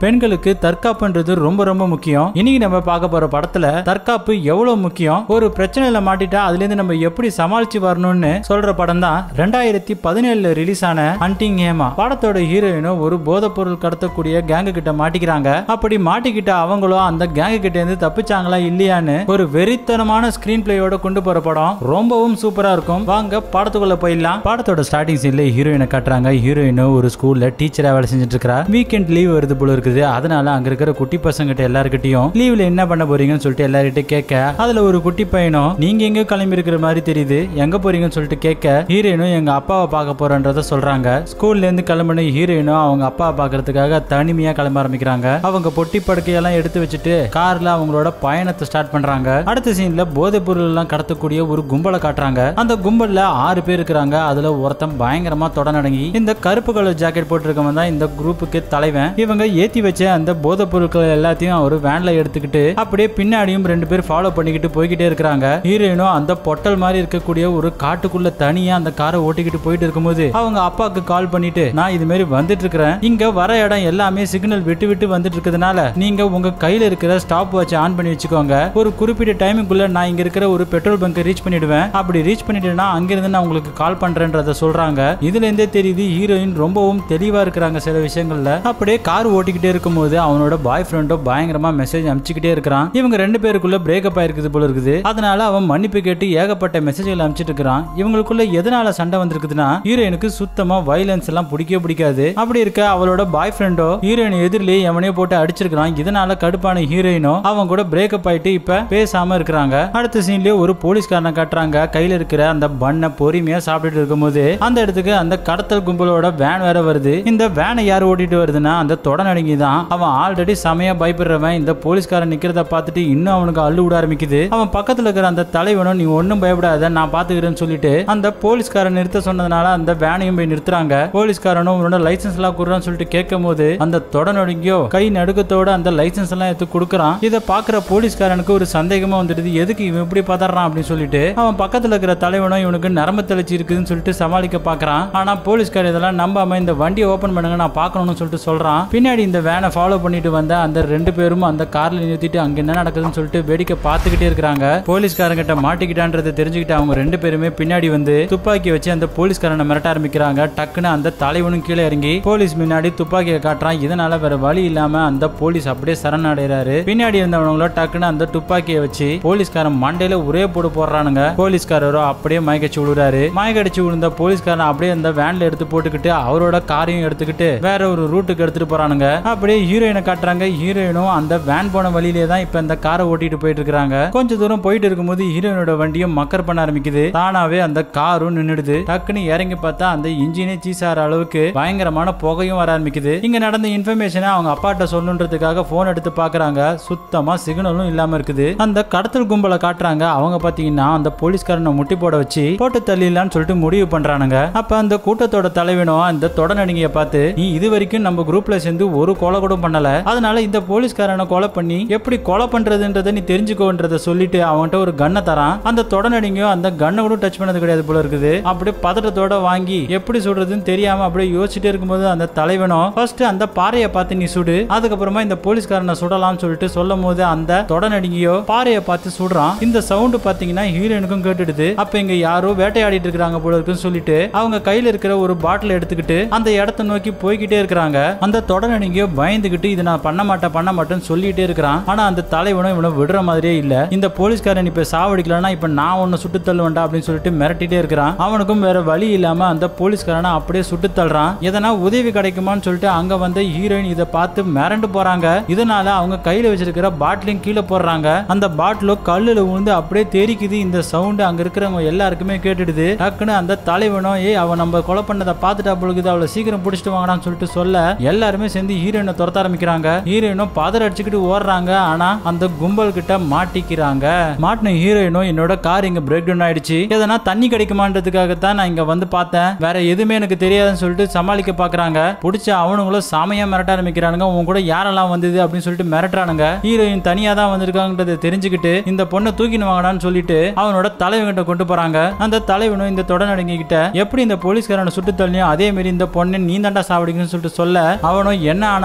பெண்களுக்கு தற்காப்புன்றது ரொம்ப ரொம்ப முக்கியம் இன்னைக்கு நம்ம பார்க்க போற படத்துல தற்காப்பு எவ்வளவு முக்கியம் ஒரு பிரச்சனையில மாட்டிட்டா அதுல இருந்து நம்ம எப்படி சமாளிச்சு வரணும்னு சொல்ற படம் தான் ரெண்டாயிரத்தி பதினேழுல ரிலீஸ் ஆன ஹண்டிங் ஹேமா படத்தோட ஹீரோயினும் ஒரு போதைப் பொருள் கடத்தக்கூடிய கேங்கு கிட்ட மாட்டிக்கிறாங்க அப்படி மாட்டிக்கிட்ட அவங்களும் அந்த கேங்கு கிட்ட இருந்து தப்பிச்சாங்களா இல்லையான்னு ஒரு வெறித்தனமான ஸ்கிரீன் பிளேயோட கொண்டு போற படம் ரொம்பவும் சூப்பரா இருக்கும் வாங்க படத்துக்குள்ள போயிடலாம் படத்தோட ஸ்டார்டிங் சீன்ல ஹீரோயினை காட்டுறாங்க ஹீரோயின் ஒரு ஸ்கூல்ல டீச்சரா வேலை செஞ்சுட்டு இருக்கா வீக்கெண்ட் லீவ் வருது போல இருக்குது அதனால அங்க இருக்கிற குட்டி பசங்க கிட்ட எல்லார்கிட்டயும் லீவ்ல என்ன பண்ண போறீங்கன்னு சொல்லிட்டு எல்லார்கிட்ட கேட்க அதுல ஒரு குட்டி பையனும் நீங்க எங்க கிளம்பி இருக்கிற மாதிரி தெரியுது எங்க போறீங்கன்னு சொல்லிட்டு கேட்க ஹீரோயினும் எங்க அப்பாவை பார்க்க போறேன்றத சொல்றாங்க ஸ்கூல்ல இருந்து கிளம்பின ஹீரோயினும் அவங்க அப்பாவை பார்க்கறதுக்காக தனிமையா கிளம்ப ஆரம்பிக்கிறாங்க அவங்க பொட்டி படுக்கையெல்லாம் எடுத்து வச்சுட்டு கார்ல அவங்களோட பயணத்தை ஸ்டார்ட் பண்றாங்க அடுத்த சீன்ல போதைப் பொருள் எல்லாம் கடத்தக்கூடிய ஒரு கும்பலை காட்டுறாங்க அந்த கும்பல்ல ஆறு பேர் இருக்கிறாங்க அதுல ஒருத்தன் பயங்கரமா தொடநடங்கி இந்த கருப்பு கலர் ஜாக்கெட் போட்டிருக்கவன் தான் இந்த குரூப்புக்கு தலைவன் இவங்க ஏத்தி வச்ச அந்த போதைப் பொருட்கள் எல்லாத்தையும் ஒரு வேன்ல எடுத்துக்கிட்டு அப்படியே பின்னாடியும் ரெண்டு பேர் ஃபாலோ பண்ணிக்கிட்டு போய்கிட்டே இருக்கிறாங்க ஹீரோயினும் அந்த பொட்டல் மாதிரி இருக்கக்கூடிய ஒரு காட்டுக்குள்ள தனியா அந்த காரை ஓட்டிக்கிட்டு போயிட்டு இருக்கும்போது அவங்க அப்பாவுக்கு கால் பண்ணிட்டு நான் இது மாதிரி வந்துட்டு இருக்கிறேன் இங்க வர இடம் எல்லாமே சிக்னல் விட்டு விட்டு வந்துட்டு இருக்கிறதுனால நீங்க உங்க கையில இருக்கிற ஸ்டாப் வாட்ச் ஆன் பண்ணி வச்சுக்கோங்க ஒரு குறிப்பிட்ட டைமுக்குள்ள நான் இங்க இருக்கிற ஒரு பெட்ரோல் பங்க் ரீச் பண்ணிடுவேன் அப்படி ரீச் பண்ணிட்டேன்னா அங்கிருந்து நான் உங்களுக்கு கால் பண்றேன்றத சொல்றாங்க இதுல இருந்தே தெரியுது ஹீரோயின் ரொம்பவும் தெளிவா இருக்கிறாங்க சில விஷயங்கள்ல அப்படியே கார் ஓட்டிக்கிட்டே இருக்கும்போது அவனோட பாய் ஃப்ரெண்டோ பயங்கரமா மெசேஜ் அனுப்பிச்சுக்கிட்டே இருக்கிறான் இவங்க ரெண்டு பேருக்குள்ள பிரேக்கப் ஆயிருக்குது போல இருக்குது அதனால அவன் மன்னிப்பு கேட்டு ஏகப்பட்ட மெசேஜ்கள் அனுப்பிச்சிட்டு இருக்கிறான் இவங்களுக்குள்ள எதனால சண்டை வந்திருக்குதுன்னா ஹீரோயினுக்கு சுத்தமா வைலன்ஸ் எல்லாம் பிடிக்கவே பிடிக்காது அப்படி இருக்க அவளோட பாய் ஃப்ரெண்டோ ஹீரோயின் எதிரிலேயே எவனையோ போட்டு அடிச்சிருக்கான் இதனால கடுப்பான ஹீரோயினோ அவன் கூட பிரேக்கப் ஆயிட்டு இப்ப பேசாம இருக்கிறாங்க அடுத்த சீன்லயே ஒரு போலீஸ்காரனை காட்டுறாங்க கையில இருக்கிற அந்த பண்ணை பொறுமையா சாப்பிட்டுட்டு இருக்கும்போது அந்த இடத்துக்கு அந்த கடத்தல் கும்பலோட வேன் வேற வருது இந்த வேனை யார் ஓட்டிட்டு வருதுன்னா அந்த தொடநடுங்கி தான் அவன் ஆல்ரெடி செமையா பயப்படுறவன் இந்த போலீஸ்காரன் நிக்கிறத பார்த்துட்டு இன்னும் அவனுக்கு அள்ளு விட ஆரம்பிக்குது அவன் பக்கத்துல இருக்கிற அந்த தலைவனும் நீ ஒன்னும் பயப்படாத நான் பாத்துக்கிறேன்னு சொல்லிட்டு அந்த போலீஸ்காரன் நிறுத்த சொன்னதுனால அந்த வேனையும் போய் நிறுத்துறாங்க போலீஸ்காரனும் உன்னோட லைசன்ஸ் எல்லாம் கொடுறான்னு சொல்லிட்டு கேட்கும் போது அந்த தொடநடுங்கியோ கை நடுக்கத்தோட அந்த லைசன்ஸ் எல்லாம் எடுத்து கொடுக்குறான் இதை பாக்குற போலீஸ்காரனுக்கு ஒரு சந்தேகமா வந்துடுது எதுக்கு இவன் இப்படி பதறான் அப்படின்னு சொல்லிட்டு அவன் பக்கத்துல இருக்கிற தலைவனும் இவனுக்கு நரம்பு தெளிச்சு இருக்குதுன்னு சொல்லிட்டு சமாளிக்க பாக்குறான் ஆனா போலீஸ்கார் இதெல்லாம் நம்பாம இந்த வண்டியை ஓபன் பண்ணுங்க நான் பார்க்கணும்னு சொல்லிட்டு சொல்றான் பின்னாடி இந்த வேனை ஃபாலோ பண்ணிட்டு வந்த அந்த ரெண்டு பேரும் அந்த கார்ல நிறுத்திட்டு அங்க என்ன நடக்குதுன்னு சொல்லிட்டு வேடிக்கை பார்த்துக்கிட்டே இருக்கிறாங்க போலீஸ்காரங்கிட்ட மாட்டிக்கிட்டான்றதை தெரிஞ்சுக்கிட்டு அவங்க ரெண்டு பேருமே பின்னாடி வந்து துப்பாக்கி வச்சு அந்த போலீஸ்காரனை மிரட்ட ஆரம்பிக்கிறாங்க டக்குன்னு அந்த தலைவனும் கீழே இறங்கி போலீஸ் முன்னாடி துப்பாக்கியை காட்டுறான் இதனால வேற வழி இல்லாம அந்த போலீஸ் அப்படியே சரணடைறாரு பின்னாடி இருந்தவங்களோ டக்குன்னு அந்த துப்பாக்கியை வச்சு போலீஸ்காரன் மண்டையில ஒரே போடு போடுறானுங்க போலீஸ்காரரோ அப்படியே மயக்கடிச்சு விழுறாரு மயக்கடிச்சு விழுந்த போலீஸ்காரன் அப்படியே அந்த வேன்ல எடுத்து போட்டுக்கிட்டு அவரோட காரையும் எடுத்துக்கிட்டு வேற ஒரு ரூட்டுக்கு எடுத்துட்டு போறானுங்க அப்படியே ஹீரோயினை காட்டுறாங்க ஹீரோயினும் அந்த வேன் போன வழியிலே தான் இப்ப இந்த காரை ஓட்டிட்டு போயிட்டு இருக்காங்க கொஞ்ச தூரம் போயிட்டு இருக்கும்போது ஹீரோயினோட வண்டியும் மக்கர் பண்ண ஆரம்பிக்குது தானாவே அந்த காரும் நின்னுடுது டக்குன்னு இறங்கி பார்த்தா அந்த இன்ஜினே சீசார அளவுக்கு பயங்கரமான புகையும் வர ஆரம்பிக்குது இங்க நடந்த இன்ஃபர்மேஷனை அவங்க அப்பாட்ட சொல்லணுன்றதுக்காக போன் எடுத்து பாக்குறாங்க சுத்தமா சிக்னலும் இல்லாம இருக்குது அந்த கடத்தல் கும்பலை காட்டுறாங்க அவங்க பாத்தீங்கன்னா அந்த போலீஸ்காரனை முட்டி போட வச்சு போட்டு தள்ளிடலாம்னு சொல்லிட்டு முடிவு பண்றானுங்க அப்ப அந்த கூட்டத்தோட தலைவனும் அந்த தொடநடிகைய பார்த்து நீ இது வரைக்கும் நம்ம குரூப்ல சேர்ந்து ஒரு கொலை கூட பண்ணல அதனால இந்த போலீஸ்காரனை கொலை பண்ணி எப்படி கொலை பண்றதுன்றதை நீ தெரிஞ்சுக்கோன்றத சொல்லிட்டு அவன்கிட்ட ஒரு கண்ணை தரான் அந்த தொடநடிகையும் அந்த கண்ணை கூட டச் பண்ணது கிடையாது போல இருக்குது அப்படியே பதட்டத்தோட வாங்கி எப்படி சுடுறதுன்னு தெரியாம அப்படியே யோசிச்சுட்டே இருக்கும்போது அந்த தலைவனும் ஃபர்ஸ்ட் அந்த பாறையை பார்த்து நீ சுடு அதுக்கப்புறமா இந்த போலீஸ்காரனை சுடலாம்னு சொல்லிட்டு சொல்லும் போது அந்த தொடநடிகையோ பாறையை பார்த்து சுடுறான் இந்த சவுண்ட் பாத்தீங்கன்னா ஹீரோயினுக்கும் கேட்டுடுது அப்ப இங்க யாரோ வேட்டையாடிட்டு இருக்காங்க போல இருக்குன்னு சொல்லிட்டு அவங்க கையில இருக்கிற ஒரு பாட்டில் எடுத்துக்கிட்டு அந்த இடத்தை நோக்கி போய்கிட்டே இருக்கிறாங்க அந்த தொடநடிகையோ பயந்துகிட்டு இதை நான் பண்ண மாட்டேன் பண்ண மாட்டேன்னு சொல்லிட்டே இருக்கிறான் ஆனா அந்த தலைவனும் இவனை விடுற மாதிரியே இல்ல இந்த போலீஸ்காரன் இப்ப சாவடிக்கலன்னா இப்ப நான் உன்னை சுட்டு தள்ளுவேன்டா அப்படின்னு சொல்லிட்டு மிரட்டிட்டே இருக்கிறான் அவனுக்கும் வேற வழி இல்லாம அந்த போலீஸ்காரனை அப்படியே சுட்டு தள்ளுறான் எதனா உதவி கிடைக்குமான்னு சொல்லிட்டு அங்க வந்த ஹீரோயின் இதை பார்த்து மிரண்டு போறாங்க இதனால அவங்க கையில வச்சிருக்கிற பாட்டிலையும் கீழே போடுறாங்க அந்த பாட்டிலோ கல்லுல விழுந்து அப்படியே தெரிக்குது இந்த சவுண்ட் அங்க இருக்கிறவங்க எல்லாருக்குமே கேட்டுடுது டக்குன்னு அந்த தலைவனும் ஏய் அவன் நம்ம கொலை பண்ணதை பார்த்துட்டா பொழுது அவளை சீக்கிரம் பிடிச்சிட்டு வாங்கடான்னு சொல்லிட்டு சொல்ல எல்லாருமே சேர்ந்து ஹீரோயினை துரத்த ஆரம்பிக்கிறாங்க ஹீரோயினும் பதற அடிச்சுக்கிட்டு ஓடுறாங்க ஆனா அந்த கும்பல் கிட்ட மாட்டிக்கிறாங்க மாட்டின ஹீரோயினும் என்னோட கார் இங்க பிரேக் டவுன் ஆயிடுச்சு எதனா தண்ணி கிடைக்குமான்றதுக்காகத்தான் நான் இங்க வந்து பார்த்தேன் வேற எதுவுமே எனக்கு தெரியாதுன்னு சொல்லிட்டு சமாளிக்க பாக்குறாங்க பிடிச்ச அவனுங்களும் சாமையா மிரட்ட ஆரம்பிக்கிறானுங்க உன் கூட யாரெல்லாம் வந்தது அப்படின்னு சொல்லிட்டு மிரட்டுறானுங்க ஹீரோயின் தனியா தான் வந்திருக்காங்கன்றதை தெரிஞ்சுக்கிட்டு இந்த பொண்ணை தூக்கின்னு வாங்கடான்னு சொல்லிட்டு அவனோட தலைவன்கிட்ட கொண்டு போறாங்க அந்த தலைவனும் இந்த தொடநடுங்க கிட்ட எப்படி இந்த போலீஸ்காரனை சுட்டு தள்ளியும் அதே மாதிரி இந்த பொண்ணை நீ தாண்டா சாவடிக்கணும்னு சொல்லிட்டு சொல்ல அவனும் என்ன ஆனாலும்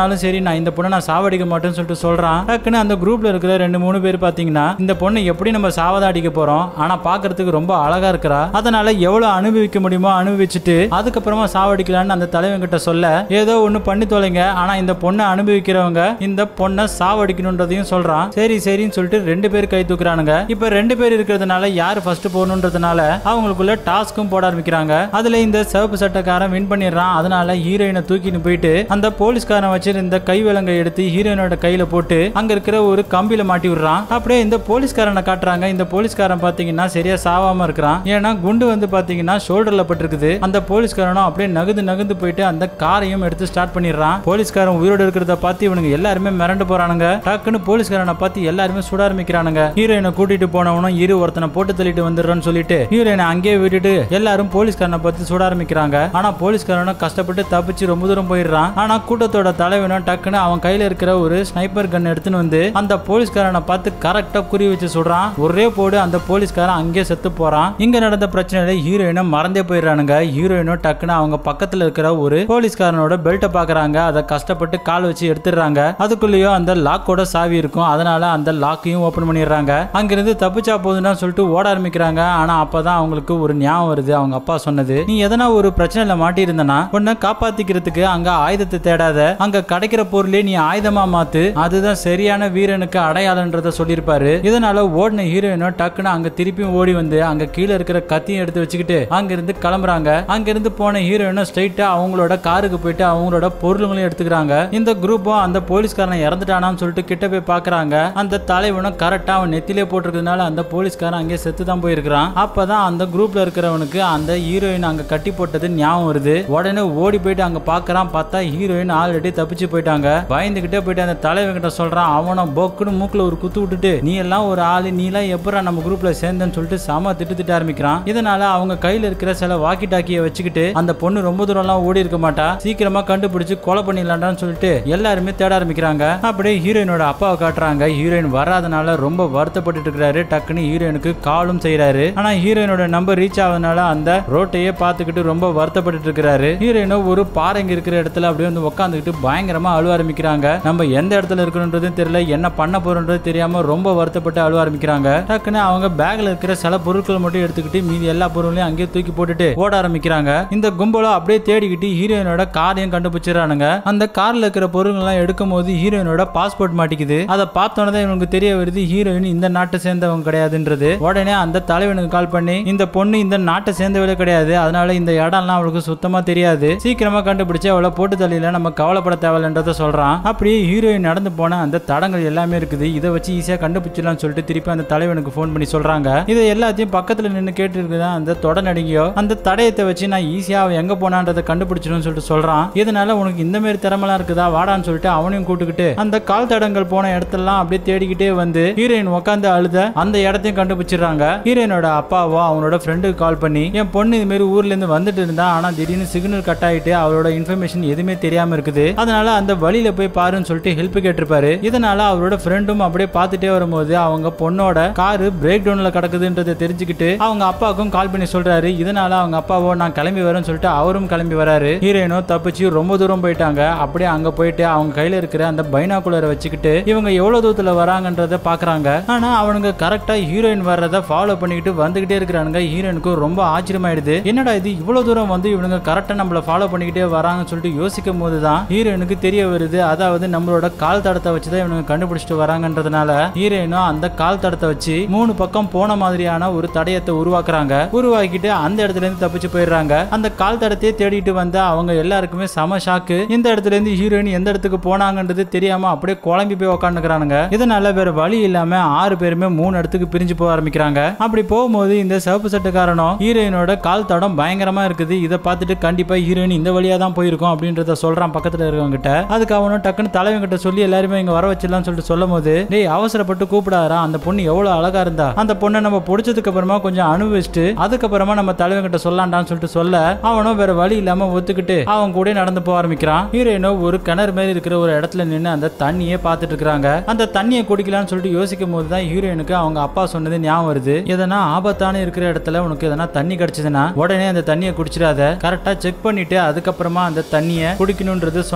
இருந்தாலும் சரி நான் இந்த பொண்ணை நான் சாவடிக்க மாட்டேன்னு சொல்லிட்டு சொல்றான் டக்குன்னு அந்த குரூப்ல இருக்கிற ரெண்டு மூணு பேர் பாத்தீங்கன்னா இந்த பொண்ணை எப்படி நம்ம சாவதா அடிக்க போறோம் ஆனா பாக்குறதுக்கு ரொம்ப அழகா இருக்கிறா அதனால எவ்வளவு அனுபவிக்க முடியுமோ அனுபவிச்சுட்டு அதுக்கப்புறமா சாவடிக்கலான்னு அந்த தலைவன் கிட்ட சொல்ல ஏதோ ஒண்ணு பண்ணி தொலைங்க ஆனா இந்த பொண்ணை அனுபவிக்கிறவங்க இந்த பொண்ணை சாவடிக்கணுன்றதையும் சொல்றான் சரி சரின்னு சொல்லிட்டு ரெண்டு பேர் கை தூக்குறானுங்க இப்ப ரெண்டு பேர் இருக்கிறதுனால யார் ஃபர்ஸ்ட் போகணுன்றதுனால அவங்களுக்குள்ள டாஸ்க்கும் போட ஆரம்பிக்கிறாங்க அதுல இந்த சிவப்பு சட்டக்காரன் வின் பண்ணிடுறான் அதனால ஹீரோயினை தூக்கிட்டு போயிட்டு அந்த போலீஸ்காரன் வச்சிருந்த கை விலங்கை எடுத்து ஹீரோயினோட கையில போட்டு அங்க இருக்கிற ஒரு கம்பியில மாட்டி விடுறான் அப்படியே இந்த போலீஸ்காரனை காட்டுறாங்க இந்த போலீஸ்காரன் பாத்தீங்கன்னா சரியா சாவாம இருக்கிறான் ஏன்னா குண்டு வந்து பாத்தீங்கன்னா ஷோல்டர்ல பட்டிருக்குது அந்த போலீஸ்காரனும் அப்படியே நகுந்து நகுந்து போயிட்டு அந்த காரையும் எடுத்து ஸ்டார்ட் பண்ணிடுறான் போலீஸ்காரன் உயிரோடு இருக்கிறத பார்த்து இவனுங்க எல்லாருமே மிரண்டு போறானுங்க டக்குன்னு போலீஸ்காரனை பார்த்து எல்லாருமே சுட ஆரம்பிக்கிறானுங்க ஹீரோயினை கூட்டிட்டு போனவனும் இரு ஒருத்தனை போட்டு தள்ளிட்டு வந்துடுறோன்னு சொல்லிட்டு ஹீரோயினை அங்கேயே விட்டுட்டு எல்லாரும் போலீஸ்காரனை பார்த்து சுட ஆரம்பிக்கிறாங்க ஆனா போலீஸ்காரனும் கஷ்டப்பட்டு தப்பிச்சு ரொம்ப தூரம் போயிடுறான் ஆனா கூட்டத்தோட தலைவனும் டக்குன்னு அவன் கையில இருக்கிற ஒரு ஸ்னைப்பர் கன் எடுத்துன்னு வந்து அந்த போலீஸ்காரனை பார்த்து கரெக்டா குறி வச்சு சுடுறான் ஒரே போடு அந்த போலீஸ்காரன் அங்கேயே செத்து போறான் இங்க நடந்த பிரச்சனையில ஹீரோயினும் மறந்தே போயிடுறானுங்க ஹீரோயினும் டக்குன்னு அவங்க பக்கத்துல இருக்கிற ஒரு போலீஸ்காரனோட பெல்ட்டை பாக்குறாங்க அதை கஷ்டப்பட்டு கால் வச்சு எடுத்துடுறாங்க அதுக்குள்ளேயோ அந்த லாக்கோட சாவி இருக்கும் அதனால அந்த லாக்கையும் ஓபன் பண்ணிடுறாங்க அங்கிருந்து தப்பிச்சா போதுன்னா சொல்லிட்டு ஓட ஆரம்பிக்கிறாங்க ஆனா அப்பதான் அவங்களுக்கு ஒரு ஞாபகம் வருது அவங்க அப்பா சொன்னது நீ எதனா ஒரு பிரச்சனையில மாட்டி இருந்தனா உன்னை காப்பாத்திக்கிறதுக்கு அங்க ஆயுதத்தை தேடாத அங்க கிடைக்கிற பொருளே நீ ஆயுதமா மாத்து அதுதான் சரியான வீரனுக்கு அடையாளன்றத சொல்லியிருப்பாரு இதனால ஓடின ஹீரோயினும் டக்குன்னு அங்க திருப்பியும் ஓடி வந்து அங்க கீழே இருக்கிற கத்தியும் எடுத்து வச்சுக்கிட்டு அங்க இருந்து கிளம்புறாங்க அங்க இருந்து போன ஹீரோயினும் ஸ்ட்ரைட்டா அவங்களோட காருக்கு போயிட்டு அவங்களோட பொருளுங்களையும் எடுத்துக்கிறாங்க இந்த குரூப்பும் அந்த போலீஸ்காரன் இறந்துட்டானான்னு சொல்லிட்டு கிட்ட போய் பாக்குறாங்க அந்த தலைவனும் கரெக்டா அவன் நெத்திலே போட்டிருக்கிறதுனால அந்த போலீஸ்காரன் அங்கே செத்து தான் போயிருக்கிறான் அப்பதான் அந்த குரூப்ல இருக்கிறவனுக்கு அந்த ஹீரோயின் அங்க கட்டி போட்டது ஞாபகம் வருது உடனே ஓடி போயிட்டு அங்க பாக்குறான் பார்த்தா ஹீரோயின் ஆல்ரெடி தப்பிச்சு போயிட்டாங்க பயந்துகிட்டே போயிட்டு அந்த தலைவன் கிட்ட சொல்றான் அவனை பொக்குன்னு மூக்குல ஒரு குத்து விட்டுட்டு நீ எல்லாம் ஒரு ஆளு நீ எல்லாம் எப்படா நம்ம குரூப்ல சேர்ந்தேன்னு சொல்லிட்டு சம திட்டு திட்ட ஆரம்பிக்கிறான் இதனால அவங்க கையில இருக்கிற சில வாக்கி டாக்கிய வச்சுக்கிட்டு அந்த பொண்ணு ரொம்ப தூரம் எல்லாம் ஓடி இருக்க மாட்டா சீக்கிரமா கண்டுபிடிச்சு கொலை பண்ணிடலாம்டான்னு சொல்லிட்டு எல்லாருமே தேட ஆரம்பிக்கிறாங்க அப்படியே ஹீரோயினோட அப்பாவை காட்டுறாங்க ஹீரோயின் வராதனால ரொம்ப வருத்தப்பட்டு இருக்கிறாரு டக்குன்னு ஹீரோயினுக்கு காலும் செய்யறாரு ஆனா ஹீரோயினோட நம்பர் ரீச் ஆகுதுனால அந்த ரோட்டையே பார்த்துக்கிட்டு ரொம்ப வருத்தப்பட்டு இருக்கிறாரு ஹீரோயினும் ஒரு பாறைங்க இருக்கிற இடத்துல அப்படியே வந்து உட்காந்துக்கிட்டு பயங்கரமா அழுவ ஆரம்பிக்கிறாங்க நம்ம எந்த இடத்துல இருக்கணுன்றதும் தெரியல என்ன பண்ண போறோன்றது தெரியாம ரொம்ப வருத்தப்பட்டு அழுவ ஆரம்பிக்கிறாங்க டக்குன்னு அவங்க பேக்ல இருக்கிற சில பொருட்கள் மட்டும் எடுத்துக்கிட்டு மீதி எல்லா பொருளையும் அங்கேயே தூக்கி போட்டுட்டு ஓட ஆரம்பிக்கிறாங்க இந்த கும்பலும் அப்படியே தேடிக்கிட்டு ஹீரோயினோட காரையும் கண்டுபிடிச்சிடறானுங்க அந்த கார்ல இருக்கிற பொருட்கள் எல்லாம் எடுக்கும் போது ஹீரோயினோட பாஸ்போர்ட் மாட்டிக்குது அதை பார்த்தோன்னே தான் இவனுக்கு தெரிய வருது ஹீரோயின் இந்த நாட்டை சேர்ந்தவங்க கிடையாதுன்றது உடனே அந்த தலைவனுக்கு கால் பண்ணி இந்த பொண்ணு இந்த நாட்டை சேர்ந்தவளே கிடையாது அதனால இந்த இடம்லாம் அவளுக்கு சுத்தமா தெரியாது சீக்கிரமா கண்டுபிடிச்சு அவளை போட்டு தள்ளியில நம்ம கவலைப்பட தேவையில்லைன்றத சொல்றான் அப்படியே ஹீரோயின் நடந்து போன அந்த தடங்கள் எல்லாமே இருக்குது இதை வச்சு ஈஸியா கண்டுபிடிச்சிடலாம்னு சொல்லிட்டு திருப்பி அந்த தலைவனுக்கு ஃபோன் பண்ணி சொல்றாங்க இதை எல்லாத்தையும் பக்கத்துல நின்று கேட்டு இருக்குதான் அந்த தொட நடிகையோ அந்த தடயத்தை வச்சு நான் ஈஸியா அவன் எங்க போனான்றதை கண்டுபிடிச்சிடும் சொல்லிட்டு சொல்றான் இதனால உனக்கு இந்த மாதிரி திறமெல்லாம் இருக்குதா வாடான்னு சொல்லிட்டு அவனையும் கூட்டுக்கிட்டு அந்த கால் தடங்கள் போன இடத்தெல்லாம் அப்படியே தேடிக்கிட்டே வந்து ஹீரோயின் உட்காந்து அழுத அந்த இடத்தையும் கண்டுபிடிச்சிடுறாங்க ஹீரோயினோட அப்பாவோ அவனோட ஃப்ரெண்டுக்கு கால் பண்ணி என் பொண்ணு இது மாதிரி ஊர்ல இருந்து வந்துட்டு இருந்தா ஆனா திடீர்னு சிக்னல் கட் ஆயிட்டு அவளோட இன்ஃபர்மேஷன் எதுவுமே தெரியாம இருக்குது அதனால அந்த வழியில போய் பாருன்னு சொல்லிட்டு ஹெல்ப் கேட்டிருப்பாரு இதனால அவரோட ஃப்ரெண்டும் அப்படியே பார்த்துட்டே வரும்போது அவங்க பொண்ணோட காரு பிரேக் டவுன்ல கிடக்குதுன்றதை தெரிஞ்சுக்கிட்டு அவங்க அப்பாவுக்கும் கால் பண்ணி சொல்றாரு இதனால அவங்க அப்பாவோ நான் கிளம்பி வரேன்னு சொல்லிட்டு அவரும் கிளம்பி வராரு ஹீரோயினோ தப்பிச்சு ரொம்ப தூரம் போயிட்டாங்க அப்படியே அங்க போயிட்டு அவங்க கையில இருக்கிற அந்த பைனாகுலரை வச்சுக்கிட்டு இவங்க எவ்வளவு தூரத்துல வராங்கன்றத பாக்குறாங்க ஆனா அவனுங்க கரெக்டா ஹீரோயின் வர்றத ஃபாலோ பண்ணிக்கிட்டு வந்துகிட்டே இருக்கிறானுங்க ஹீரோயினுக்கு ரொம்ப ஆச்சரியமாயிடுது என்னடா இது இவ்வளவு தூரம் வந்து இவனுங்க கரெக்டா நம்மள ஃபாலோ பண்ணிக்கிட்டே வராங்கன்னு சொல்லிட்டு யோசிக்கும் போதுதான் ஹீரோயினுக்கு தெரிய வருது அதாவது நம்மளோட கால் தடத்தை வச்சுதான் இவனுங்க கண்டுபிடிச்சிட்டு வராங்கன்றதுனால ஹீரோயினும் அந்த கால் தடத்தை வச்சு மூணு பக்கம் போன மாதிரியான ஒரு தடயத்தை உருவாக்குறாங்க உருவாக்கிட்டு அந்த இடத்துல இருந்து தப்பிச்சு போயிடுறாங்க அந்த கால் தடத்தையே தேடிட்டு வந்த அவங்க எல்லாருக்குமே சம ஷாக்கு இந்த இடத்துல இருந்து ஹீரோயின் எந்த இடத்துக்கு போனாங்கன்றது தெரியாம அப்படியே குழம்பி போய் உட்காந்துக்கிறானுங்க இதனால வேற வழி இல்லாம ஆறு பேருமே மூணு இடத்துக்கு பிரிஞ்சு போக ஆரம்பிக்கிறாங்க அப்படி போகும்போது இந்த சிவப்பு சட்டுக்காரனும் ஹீரோயினோட கால் தடம் பயங்கரமா இருக்குது இதை பார்த்துட்டு கண்டிப்பா ஹீரோயின் இந்த வழியா தான் போயிருக்கோம் அப்படின்றத சொல்றான் பக்கத்துல இருக்கவங்க கிட்ட அதுக்கு அவனும் டக்குன்னு தலைவன் கிட்ட சொல்லி எல்லாருமே இங்க வர வச்சிடலாம்னு சொல்லிட்டு சொல்லும் போது டேய் அவசரப்பட்டு கூப்பிடாரா அந்த பொண்ணு எவ்வளவு அழகா இருந்தா அந்த பொண்ணை நம்ம பிடிச்சதுக்கு அப்புறமா கொஞ்சம் அனுபவிச்சுட்டு அதுக்கப்புறமா நம்ம தலைவன் கிட்ட சொல்லலாம்டான்னு சொல்லிட்டு சொல்ல அவனும் வேற வழி இல்லாம ஒத்துக்கிட்டு அவன் கூட நடந்து போக ஆரம்பிக்கிறான் ஹீரோயினோ ஒரு கிணறு மாதிரி இருக்கிற ஒரு இடத்துல நின்று அந்த தண்ணியை பார்த்துட்டு இருக்காங்க அந்த தண்ணியை குடிக்கலாம்னு சொல்லிட்டு யோசிக்கும் போது தான் ஹீரோயினுக்கு அவங்க அப்பா சொன்னது ஞாபகம் வருது எதனா ஆபத்தான இருக்கிற இடத்துல உனக்கு எதனா தண்ணி கிடைச்சதுன்னா உடனே அந்த தண்ணியை குடிச்சிடாத கரெக்டா செக் பண்ணிட்டு அதுக்கப்புறமா அந்த தண்ணியை குடிக்கணும்ன்றது சொன்னது ஞாபகம்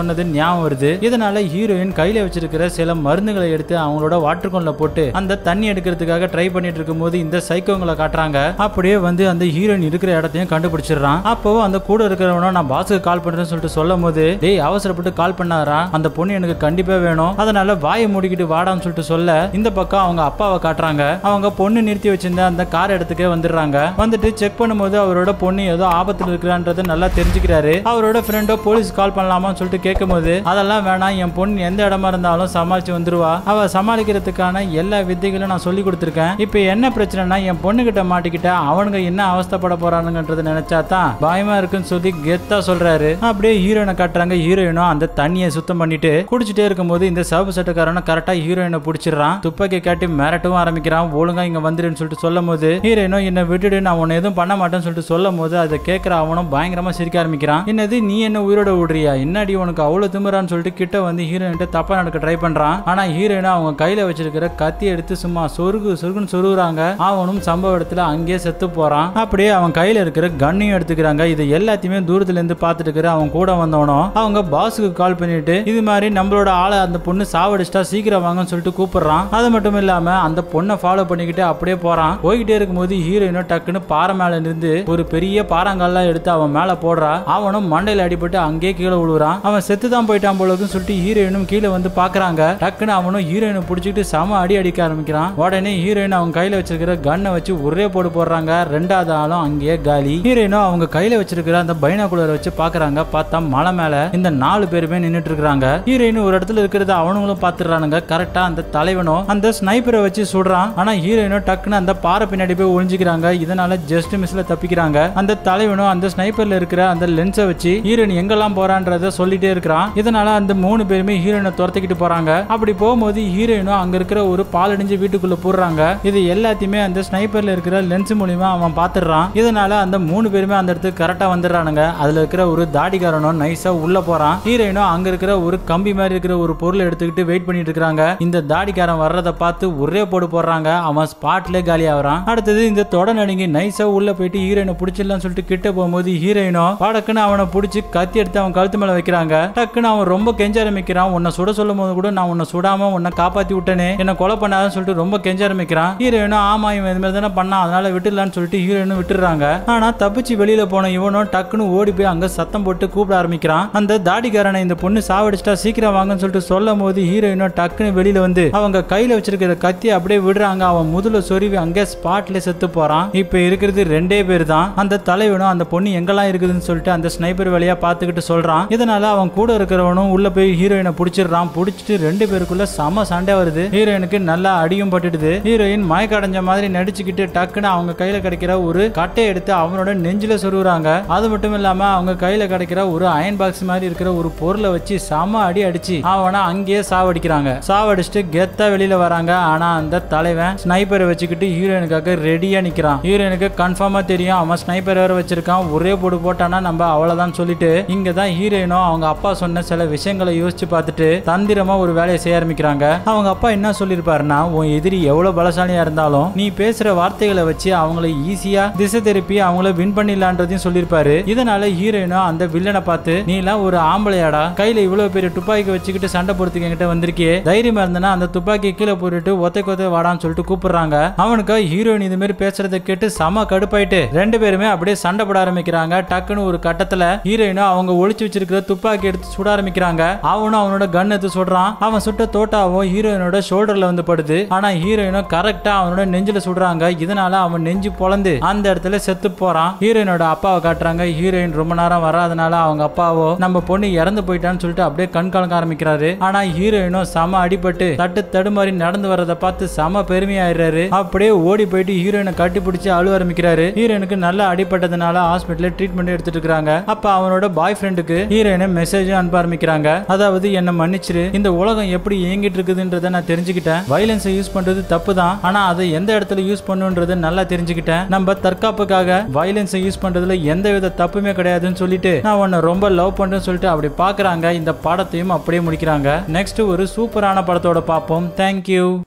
ஞாபகம் வருது இதனால ஹீரோயின் கையில வச்சிருக்கிற சில மருந்துகளை எடுத்து அவங்களோட வாட்டர் கொன்ல போட்டு அந்த தண்ணி எடுக்கிறதுக்காக ட்ரை பண்ணிட்டு இருக்கும்போது இந்த சைக்கோங்களை காட்டுறாங்க அப்படியே வந்து அந்த ஹீரோயின் இருக்கிற இடத்தையும் கண்டுபிடிச்சிடுறான் அப்போ அந்த கூட இருக்கிறவனும் நான் பாஸுக்கு கால் பண்றேன்னு சொல்லிட்டு சொல்லும் போது டேய் அவசரப்பட்டு கால் பண்ணாரா அந்த பொண்ணு எனக்கு கண்டிப்பா வேணும் அதனால வாயை மூடிக்கிட்டு வாடான்னு சொல்லிட்டு சொல்ல இந்த பக்கம் அவங்க அப்பாவை காட்டுறாங்க அவங்க பொண்ணு நிறுத்தி வச்சிருந்த அந்த கார் இடத்துக்கே வந்துடுறாங்க வந்துட்டு செக் பண்ணும்போது அவரோட பொண்ணு ஏதோ ஆபத்துல இருக்கிறான்றதை நல்லா தெரிஞ்சுக்கிறாரு அவரோட ஃப்ரெண்டோ போலீஸ் கால் பண்ணலாமான்னு சொல்லிட்டு கேட்கும்போது அதெல்லாம் வேணாம் என் பொண்ணு எந்த இடமா இருந்தாலும் சமாளிச்சு வந்துருவா அவ சமாளிக்கிறதுக்கான எல்லா வித்தைகளும் நான் சொல்லி கொடுத்துருக்கேன் இப்போ என்ன பிரச்சனைனா என் பொண்ணு கிட்ட மாட்டிக்கிட்ட அவனுங்க என்ன அவஸ்தைப்பட போறானுங்கன்றத நினைச்சா தான் பயமா இருக்குன்னு சொல்லி கெத்தா சொல்றாரு அப்படியே ஹீரோயினை காட்டுறாங்க ஹீரோயினும் அந்த தண்ணியை சுத்தம் பண்ணிட்டு குடிச்சிட்டே இருக்கும்போது இந்த சவப்பு சட்டக்காரனும் கரெக்டா ஹீரோயினை பிடிச்சிடுறான் துப்பாக்கி காட்டி மிரட்டவும் ஆரம்பிக்கிறான் ஒழுங்கா இங்க வந்துருன்னு சொல்லிட்டு சொல்லும் போது ஹீரோயினும் என்ன விட்டுடு நான் உன்னை எதுவும் பண்ண மாட்டேன்னு சொல்லிட்டு சொல்லும் போது அதை கேட்கிற அவனும் பயங்கரமா சிரிக்க ஆரம்பிக்கிறான் என்னது நீ என்ன உயிரோட விடுறியா என்னடி உனக்கு அவ்வளவு திமிரான்னு சொல்லிட்டு கிட்ட வந்து ஹீரோயின்ட்ட தப்பா நடக்க ட்ரை பண்றான் ஆனா ஹீரோயினும் அவங்க கையில வச்சிருக்கிற கத்தி எடுத்து சும்மா சொருகு சொருகுன்னு சொருகுறாங்க அவனும் சம்பவ இடத்துல அங்கேயே செத்து போறான் அப்படியே அவன் கையில இருக்கிற கன்னையும் எடுத்துக்கிறாங்க இது எல்லாத்தையுமே தூரத்துல இருந்து பார்த்துட்டு இருக்கிற அவன் கூட வந்தவனும் அவங்க பாஸுக்கு கால் பண்ணிட்டு இது மாதிரி நம்மளோட ஆளை அந்த பொண்ணு சாவடிச்சிட்டா சீக்கிரம் வாங்கன்னு சொல்லிட்டு கூப்பிடுறான் அது மட்டும் இல்லாம அந்த பொண்ணை ஃபாலோ பண்ணிக்கிட்டு அப்படியே போறான் போய்கிட்டே இருக்கும்போது ஹீரோயினும் டக்குன்னு பாறை மேல இருந்து ஒரு பெரிய பாறாங்கல்லாம் எடுத்து அவன் மேல போடுறா அவனும் மண்டையில அடிபட்டு அங்கேயே கீழே விழுறான் அவன் செத்து தான் போயிட்டான் போலக்குன்னு சொல்லிட்டு ஹீரோயினும் கீழே வந்து பாக்குறாங்க டக்குன்னு அவனும் ஹீரோயினை பிடிச்சிட்டு சம அடி அடிக்க ஆரம்பிக்கிறான் உடனே ஹீரோயின் அவங்க கையில வச்சிருக்கிற கன்னை வச்சு ஒரே போடு போடுறாங்க ரெண்டாவது ஆளும் அங்கேயே காலி ஹீரோயினும் அவங்க கையில வச்சிருக்கிற அந்த பைனாகுலர் வச்சு பாக்குறாங்க பார்த்தா மலை மேல இந்த நாலு பேருமே நின்னுட்டு இருக்காங்க ஹீரோயின் ஒரு இடத்துல இருக்கிறத அவனுங்களும் பாத்துறானுங்க கரெக்டா அந்த தலைவனும் அந்த ஸ்னைப்பரை வச்சு சுடுறான் ஆனா ஹீரோயினும் டக்குன்னு அந்த பாறை பின்னாடி போய் ஒளிஞ்சுக்கிறாங்க இதனால ஜஸ்ட் மிஸ்ல தப்பிக்கிறாங்க அந்த தலைவனும் அந்த ஸ்னைப்பர்ல இருக்கிற அந்த லென்ஸை வச்சு ஹீரோயின் எங்கெல்லாம் போறான்றத சொல்லிட்டே இருக்கிறான் இதனால அந்த மூணு பேருமே ஹீரோயினை துரத்திக்கிட்டு போறாங்க அப்படி போகும்போது ஹீரோயினும் அங்க இருக்கிற ஒரு பாலடைஞ்சு வீட்டுக்குள்ள போடுறாங்க இது எல்லாத்தையுமே அந்த ஸ்னைப்பர்ல இருக்கிற லென்ஸ் மூலியமா அவன் பாத்துடுறான் இதனால அந்த மூணு பேருமே அந்த இடத்துக்கு கரெக்டா வந்துடுறானுங்க அதுல இருக்கிற ஒரு தாடிக்காரனும் நைஸா உள்ள போறான் ஹீரோயினும் அங்க இருக்கிற ஒரு கம்பி மாதிரி இருக்கிற ஒரு பொருளை எடுத்துக்கிட்டு வெயிட் பண்ணிட்டு இருக்காங்க இந்த தாடிக்காரன் வர்றதை பார்த்து ஒரே போடு போடுறாங்க அவன் ஸ்பாட்ல காலி ஆகுறான் அடுத்தது இந்த தொட நடுங்கி நைஸா உள்ள போயிட்டு ஹீரோயினை பிடிச்சிடலாம்னு சொல்லிட்டு கிட்ட போகும்போது ஹீரோயினும் படக்குன்னு அவனை பிடிச்சி கத்தி எடுத்து அவன் கழுத்து மேல வைக்கிறாங்க டக்குன்னு அவன் ரொம்ப கெஞ்ச ஆரம்பிக்கிறான் உன்னை சுட சொல்லும் போது கூட நான் உன்னை சுடாம உன்னை காப்பாத்தி விட்டனே என்ன கொலை பண்ணாதன்னு சொல்லிட்டு ரொம்ப கெஞ்ச ஆரம்பிக்கிறான் ஹீரோயினும் ஆமா இவன் இது மாதிரி தானே பண்ணான் அதனால விட்டுடலான்னு சொல்லிட்டு ஹீரோயினும் விட்டுறாங்க ஆனா தப்பிச்சு வெளியில போன இவனும் டக்குன்னு ஓடி போய் அங்க சத்தம் போட்டு கூப்பிட ஆரம்பிக்கிறான் அந்த தாடிக்காரனை இந்த பொண்ணு சாவடிச்சிட்டா சீக்கிரம் வாங்கன்னு சொல்லிட்டு சொல்லும் போது ஹீரோயினும் டக்குன்னு வெளியில வந்து அவங்க கையில வச்சிருக்கிற கத்தி அப்படியே விடுறாங்க அவன் முதல்ல சொருவி அங்க ஸ்பாட்ல செத்து போறான் இப்ப இருக்கிறது ரெண்டே பேர் தான் அந்த தலைவனும் அந்த பொண்ணு எங்கெல்லாம் இருக்குதுன்னு சொல்லிட்டு அந்த ஸ்னைப்பர் வழியா பாத்துக்கிட்டு சொல்றான் இதனால அவன் கூட இருக்கிறவனும் உள்ள போய் ஹீரோயினை பிடிச்சிடுறான் பிடிச்சிட்டு ரெண்டு பேருக்குள்ள செம சண்டை வருது ஹீரோயினுக்கு நல்லா அடியும் பட்டுடுது ஹீரோயின் மயக்கடைஞ்ச மாதிரி நடிச்சுக்கிட்டு டக்குன்னு அவங்க கையில கிடைக்கிற ஒரு கட்டையை எடுத்து அவனோட நெஞ்சில சொருகுறாங்க அது மட்டும் இல்லாம அவங்க கையில கிடைக்கிற ஒரு அயன் பாக்ஸ் மாதிரி இருக்கிற ஒரு பொருளை வச்சு செம அடி அடிச்சு அவனை அங்கேயே சாவடிக்கிறாங்க சாவடிச்சுட்டு கெத்தா வெளியில வராங்க ஆனா அந்த தலைவன் ஸ்னைப்பரை வச்சுக்கிட்டு ஹீரோயினுக்காக ரெடியா நிக்கிறான் ஹீரோயினுக்கு கன்ஃபார்மா தெரியும் அவன் ஸ்னைப்பர் வேற வச்சிருக்கான் ஒரே போடு போட்டானா நம்ம அவ்வளவுதான் சொல்லிட்டு இங்க தான் ஹீரோயினும் அவங்க அப்பா சொன்ன சில விஷயங்களை யோசிச்சு பார்த்துட்டு தந்திரமா ஒரு வேலையை செய்ய ஆரம்பிக்கிறாங்க அவங்க அப்பா என்ன சொல்லியிருப்பாருன்னா உன் எதிரி எவ்வளவு பலசாலியா இருந்தாலும் நீ பேசுற வார்த்தைகளை வச்சு அவங்கள ஈஸியா திசை திருப்பி அவங்கள வின் பண்ணிடலான்றதையும் சொல்லியிருப்பாரு இதனால ஹீரோயினும் அந்த வில்லனை பார்த்து நீ எல்லாம் ஒரு ஆம்பளையாடா கையில இவ்வளவு பெரிய துப்பாக்கி வச்சுக்கிட்டு சண்டை போறதுக்கு என்கிட்ட வந்திருக்கியே தைரியமா இருந்தனா அந்த துப்பாக்கியை கீழே போட்டுட்டு ஒத்தை கொத்தை வாடான்னு சொல்லிட்டு கூப்பிடுறாங்க அவனுக்கு ஹீரோயின் இது மாதிரி பேசுறதை கேட்டு செம கடுப்பாயிட்டு ரெண்டு பேருமே அப்படியே சண்டை போட ஆரம்பிக்கிறாங்க டக்குன்னு ஒரு கட்டத்துல ஹீரோயினும் அவங்க ஒளிச்சு வச்சிருக்கிற துப்பாக்கி எடுத்து சுட ஆரம்பிக்கிறாங்க அவனும் அவனோட கன் எடுத்து சுடுறான் அவன் சுட்ட தோட்டாவும் ஹீரோயினோட ஷோல்டர்ல வந்து படுது ஆனா ஹீரோயினும் கரெக்டா அவனோட நெஞ்சில சுடுறாங்க இதனால அவன் நெஞ்சு பொளந்து அந்த இடத்துல செத்து போறான் ஹீரோயினோட அப்பாவை காட்டுறாங்க ஹீரோயின் ரொம்ப நேரம் வராதனால அவங்க அப்பாவோ நம்ம பொண்ணு இறந்து போயிட்டான்னு சொல்லிட்டு அப்படியே கண் கலங்க ஆரம்பிக்கிறாரு ஆனா ஹீரோயினும் செம அடிபட்டு தட்டு தடுமாறி நடந்து வர்றதை பார்த்து செம பெருமையாயிடுறாரு அப்படியே ஓடி போயிட்டு ஹீரோயினை கட்டி பிடிச்சி அழுவ ஆரம்பிக்கிறாரு ஹீரோயினுக்கு நல்லா அடிபட்டதுனால ஹாஸ்பிட்டல்ல ட்ரீட்மெண்ட் எடுத்துட்டு இருக்காங்க அப்ப அவனோட பாய் ஃப்ரெண்டுக்கு ஹீரோயினை மெசேஜும் அனுப்ப ஆரம்பிக்கிறாங்க அதாவது என்ன மன்னிச்சிரு இந்த உலகம் எப்படி இயங்கிட்டு இருக்குதுன்றத நான் தெரிஞ்சுக்கிட்டேன் வயலன்ஸை யூஸ் பண்றது தப்பு தான் ஆனா அதை எந்த இடத்துல யூஸ் பண்ணுன்றது நல்லா தெரிஞ்சுக்கிட்டேன் நம்ம தற்காப்புக்காக வயலன்ஸை யூஸ் பண்றதுல எந்த வித தப்புமே கிடையாதுன்னு சொல்லிட்டு நான் உன்னை ரொம்ப லவ் பண்றேன்னு சொல்லிட்டு அப்படி பாக்குறாங்க இந்த படத்தையும் அப்படியே முடிக்கிறாங்க நெக்ஸ்ட் ஒரு சூப்பரான படத்தோட பார்ப்போம் தேங்க்யூ